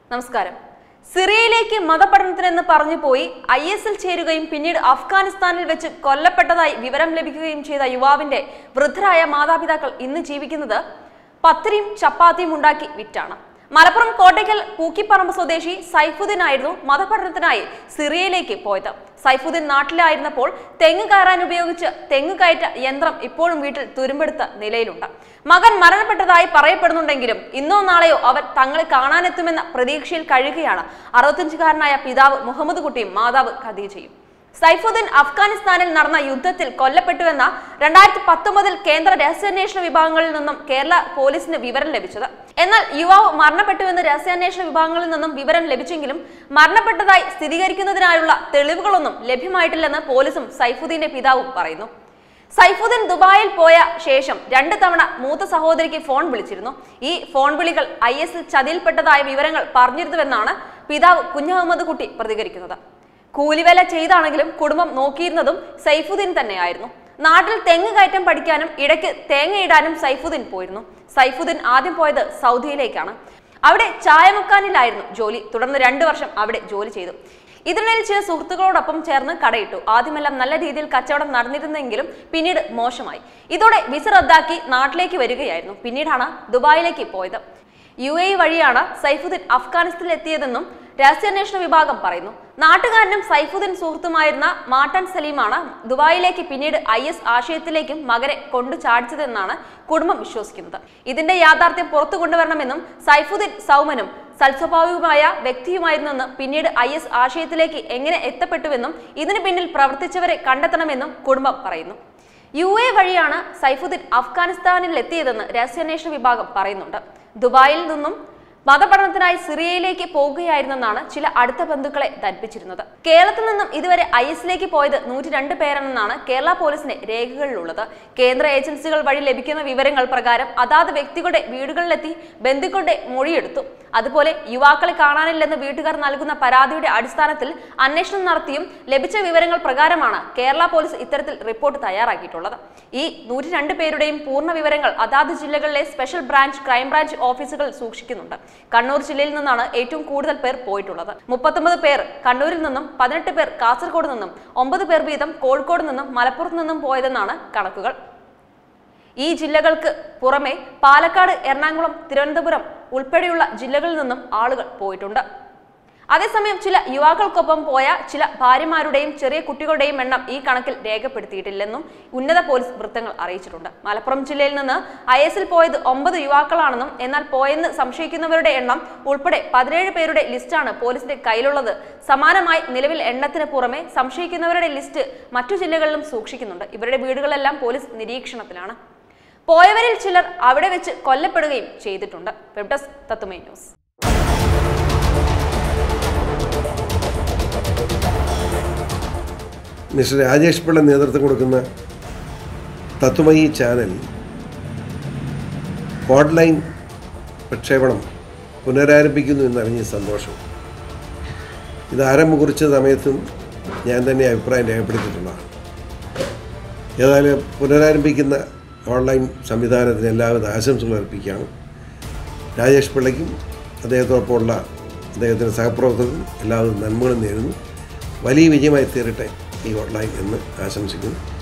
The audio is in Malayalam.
നമസ്കാരം സിറിയയിലേക്ക് മതപഠനത്തിനെന്ന് പറഞ്ഞു പോയി ഐ എസ് എൽ ചേരുകയും പിന്നീട് അഫ്ഗാനിസ്ഥാനിൽ വെച്ച് കൊല്ലപ്പെട്ടതായി വിവരം ലഭിക്കുകയും ചെയ്ത യുവാവിന്റെ വൃദ്ധരായ മാതാപിതാക്കൾ ഇന്ന് ജീവിക്കുന്നത് പത്തിരിയും ചപ്പാത്തിയും ഉണ്ടാക്കി വിറ്റാണ് മലപ്പുറം കോട്ടയ്ക്കൽ പൂക്കിപ്പറമ്പ് സ്വദേശി സൈഫുദ്ദീൻ ആയിരുന്നു മതപഠനത്തിനായി സിറിയയിലേക്ക് പോയത് സൈഫുദ്ദീൻ നാട്ടിലായിരുന്നപ്പോൾ തെങ്ങ് കയറാൻ ഉപയോഗിച്ച് തെങ്ങ് കയറ്റ യന്ത്രം ഇപ്പോഴും വീട്ടിൽ തുരുമ്പെടുത്ത നിലയിലുണ്ട് മകൻ മരണപ്പെട്ടതായി പറയപ്പെടുന്നുണ്ടെങ്കിലും ഇന്നോ നാളെയോ അവർ തങ്ങളെ കാണാനെത്തുമെന്ന പ്രതീക്ഷയിൽ കഴിയുകയാണ് അറുപത്തഞ്ചുകാരനായ പിതാവ് മുഹമ്മദ് കുട്ടിയും മാതാവ് ഖദീജയും സൈഫുദ്ദീൻ അഫ്ഗാനിസ്ഥാനിൽ നടന്ന യുദ്ധത്തിൽ കൊല്ലപ്പെട്ടുവെന്ന രണ്ടായിരത്തി പത്തൊമ്പതിൽ കേന്ദ്ര രഹസ്യാന്വേഷണ വിഭാഗങ്ങളിൽ നിന്നും കേരള പോലീസിന് വിവരം ലഭിച്ചത് എന്നാൽ യുവാവ് മരണപ്പെട്ടുവെന്ന് രഹസ്യാന്വേഷണ വിഭാഗങ്ങളിൽ നിന്നും വിവരം ലഭിച്ചെങ്കിലും മരണപ്പെട്ടതായി സ്ഥിരീകരിക്കുന്നതിനായുള്ള തെളിവുകളൊന്നും ലഭ്യമായിട്ടില്ലെന്ന് പോലീസും സൈഫുദ്ദീന്റെ പിതാവും പറയുന്നു സൈഫുദ്ദീൻ ദുബായിൽ പോയ ശേഷം രണ്ട് തവണ മൂത്ത സഹോദരിക്ക് ഫോൺ വിളിച്ചിരുന്നു ഈ ഫോൺ വിളികൾ ഐ എസ് ചതിയിൽപ്പെട്ടതായ വിവരങ്ങൾ പറഞ്ഞിരുന്നുവെന്നാണ് പിതാവ് കുഞ്ഞഹമ്മദ് കുട്ടി പ്രതികരിക്കുന്നത് കൂലിവേല ചെയ്താണെങ്കിലും കുടുംബം നോക്കിയിരുന്നതും സൈഫുദ്ദീൻ തന്നെയായിരുന്നു നാട്ടിൽ തെങ്ങ് കയറ്റം പഠിക്കാനും ഇടയ്ക്ക് തേങ്ങയിടാനും സൈഫുദ്ദീൻ പോയിരുന്നു സൈഫുദ്ദീൻ ആദ്യം പോയത് സൗദിയിലേക്കാണ് അവിടെ ചായമുക്കാനിലായിരുന്നു ജോലി തുടർന്ന് രണ്ടു വർഷം അവിടെ ജോലി ചെയ്തു ഇതിനിടയിൽ ചില സുഹൃത്തുക്കളോടൊപ്പം ചേർന്ന് കടയിട്ടു ആദ്യമെല്ലാം നല്ല രീതിയിൽ കച്ചവടം നടന്നിരുന്നെങ്കിലും പിന്നീട് മോശമായി ഇതോടെ വിസ റദ്ദാക്കി നാട്ടിലേക്ക് വരികയായിരുന്നു പിന്നീടാണ് ദുബായിലേക്ക് പോയത് യു എ വഴിയാണ് സൈഫുദ്ദീൻ അഫ്ഗാനിസ്ഥാനിൽ എത്തിയതെന്നും രഹസ്യാന്വേഷണ വിഭാഗം പറയുന്നു നാട്ടുകാരനും സൈഫുദ്ദീൻ സുഹൃത്തുമായിരുന്ന മാട്ടൻ സലീമാണ് ദുബായിലേക്ക് പിന്നീട് ഐ എസ് ആശയത്തിലേക്കും മകനെ കൊണ്ടു ചാടിച്ചതെന്നാണ് കുടുംബം വിശ്വസിക്കുന്നത് ഇതിന്റെ യാഥാർത്ഥ്യം പുറത്തു കൊണ്ടുവരണമെന്നും സൈഫുദ്ദീൻ സൗമനും സൽസ്വഭാവികമായ വ്യക്തിയുമായിരുന്നെന്ന് പിന്നീട് ഐ എസ് ആശയത്തിലേക്ക് എങ്ങനെ എത്തപ്പെട്ടുവെന്നും ഇതിന് പിന്നിൽ പ്രവർത്തിച്ചവരെ കണ്ടെത്തണമെന്നും കുടുംബം പറയുന്നു യു എ വഴിയാണ് സൈഫുദ്ദീൻ അഫ്ഗാനിസ്ഥാനിൽ എത്തിയതെന്ന് രഹസ്യാന്വേഷണ വിഭാഗം പറയുന്നുണ്ട് ദുബായിൽ നിന്നും മതപഠനത്തിനായി സിറിയയിലേക്ക് പോകുകയായിരുന്നെന്നാണ് ചില അടുത്ത ബന്ധുക്കളെ ധരിപ്പിച്ചിരുന്നത് കേരളത്തിൽ നിന്നും ഇതുവരെ ഐ എസിലേക്ക് പോയത് നൂറ്റി രണ്ട് പേരെന്നാണ് കേരള പോലീസിന്റെ രേഖകളിലുള്ളത് കേന്ദ്ര ഏജൻസികൾ വഴി ലഭിക്കുന്ന വിവരങ്ങൾ പ്രകാരം അതാത് വ്യക്തികളുടെ വീടുകളിലെത്തി ബന്ധുക്കളുടെ മൊഴിയെടുത്തു അതുപോലെ യുവാക്കളെ കാണാനില്ലെന്ന് വീട്ടുകാർ നൽകുന്ന പരാതിയുടെ അടിസ്ഥാനത്തിൽ അന്വേഷണം നടത്തിയും ലഭിച്ച വിവരങ്ങൾ പ്രകാരമാണ് കേരള പോലീസ് ഇത്തരത്തിൽ റിപ്പോർട്ട് തയ്യാറാക്കിയിട്ടുള്ളത് ഈ നൂറ്റി രണ്ട് പേരുടെയും പൂർണ്ണ വിവരങ്ങൾ അതാത് ജില്ലകളിലെ സ്പെഷ്യൽ ബ്രാഞ്ച് ക്രൈംബ്രാഞ്ച് ഓഫീസുകൾ സൂക്ഷിക്കുന്നുണ്ട് കണ്ണൂർ ജില്ലയിൽ നിന്നാണ് ഏറ്റവും കൂടുതൽ പേർ പോയിട്ടുള്ളത് മുപ്പത്തൊമ്പത് പേർ കണ്ണൂരിൽ നിന്നും പതിനെട്ട് പേർ കാസർഗോഡ് നിന്നും ഒമ്പത് പേർ വീതം കോഴിക്കോട് നിന്നും മലപ്പുറത്ത് നിന്നും പോയതെന്നാണ് കണക്കുകൾ ഈ ജില്ലകൾക്ക് പുറമെ പാലക്കാട് എറണാകുളം തിരുവനന്തപുരം ഉൾപ്പെടെയുള്ള ജില്ലകളിൽ നിന്നും ആളുകൾ പോയിട്ടുണ്ട് അതേസമയം ചില യുവാക്കൾക്കൊപ്പം പോയ ചില ഭാര്യമാരുടെയും ചെറിയ കുട്ടികളുടെയും എണ്ണം ഈ കണക്കിൽ രേഖപ്പെടുത്തിയിട്ടില്ലെന്നും ഉന്നത പോലീസ് വൃത്തങ്ങൾ അറിയിച്ചിട്ടുണ്ട് മലപ്പുറം ജില്ലയിൽ നിന്ന് ഐ എസിൽ പോയത് ഒമ്പത് യുവാക്കളാണെന്നും എന്നാൽ പോയെന്ന് സംശയിക്കുന്നവരുടെ എണ്ണം ഉൾപ്പെടെ പതിനേഴ് പേരുടെ ലിസ്റ്റാണ് പോലീസിന്റെ കയ്യിലുള്ളത് സമാനമായി നിലവിൽ എണ്ണത്തിന് പുറമെ സംശയിക്കുന്നവരുടെ ലിസ്റ്റ് മറ്റു ജില്ലകളിലും സൂക്ഷിക്കുന്നുണ്ട് ഇവരുടെ വീടുകളെല്ലാം പോലീസ് നിരീക്ഷണത്തിലാണ് പോയവരിൽ ചിലർ അവിടെ വെച്ച് കൊല്ലപ്പെടുകയും ചെയ്തിട്ടുണ്ട് വെബ് ഡെസ്ക് തത്തുമേ ന്യൂസ് മിസ്റ്റർ രാജേഷ് പിള്ള നേതൃത്വം കൊടുക്കുന്ന തത്വമയി ചാനൽ ഓൺലൈൻ പ്രക്ഷേപണം പുനരാരംഭിക്കുന്നു എന്നറിഞ്ഞ സന്തോഷം ഇത് ആരംഭം കുറിച്ച സമയത്തും ഞാൻ തന്നെ അഭിപ്രായം രേഖപ്പെടുത്തിയിട്ടുള്ളതാണ് ഏതായാലും പുനരാരംഭിക്കുന്ന ഓൺലൈൻ സംവിധാനത്തിന് എല്ലാവിധ ആശംസകൾ അർപ്പിക്കുകയാണ് രാജേഷ് പിള്ളയ്ക്കും അദ്ദേഹത്തോടൊപ്പമുള്ള അദ്ദേഹത്തിൻ്റെ സഹപ്രവർത്തകർക്കും എല്ലാവിധ നന്മകളും നേരുന്നു വലിയ വിജയമായി തീരട്ടെ ഈ ഓൺലൈൻ എന്ന് ആശംസിക്കുന്നു